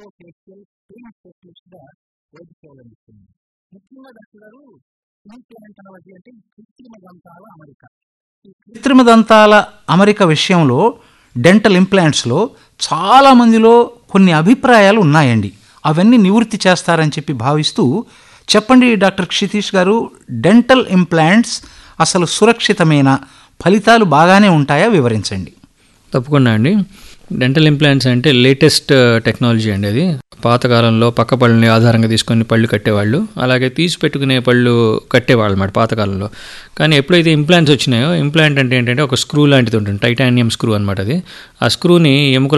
మ్యాక్రోఫేషియల్ pain specialist గా వైద్య సేవలు అందిస్తుంది ముఖ్యంగా డాక్టర్ గారు ఇంప్లాంటాలజీ అంటే కృత్రిమ దంతాల అమరిక కృత్రిమ దంతాల అమరిక విషయంలో డెంటల్ ఇంప్లాంట్స్లో చాలామందిలో కొన్ని అభిప్రాయాలు ఉన్నాయండి అవన్నీ నివృత్తి చేస్తారని చెప్పి భావిస్తూ చెప్పండి డాక్టర్ క్షితీష్ గారు డెంటల్ ఇంప్లాంట్స్ అసలు సురక్షితమైన ఫలితాలు బాగానే ఉంటాయా వివరించండి తప్పకుండా అండి డెంటల్ ఇంప్లాంట్స్ అంటే లేటెస్ట్ టెక్నాలజీ అండి అది పాతకాలంలో పక్క పళ్ళని ఆధారంగా తీసుకొని పళ్ళు కట్టేవాళ్ళు అలాగే తీసి పెట్టుకునే పళ్ళు కట్టేవాళ్ళు అన్నమాట పాతకాలంలో కానీ ఎప్పుడైతే ఇంప్లాంట్స్ వచ్చినాయో ఇంప్లాంట్ అంటే ఏంటంటే ఒక స్క్రూ లాంటిది ఉంటుంది టైటానియం స్క్రూ అనమాట అది ఆ స్క్రూని ఎముకల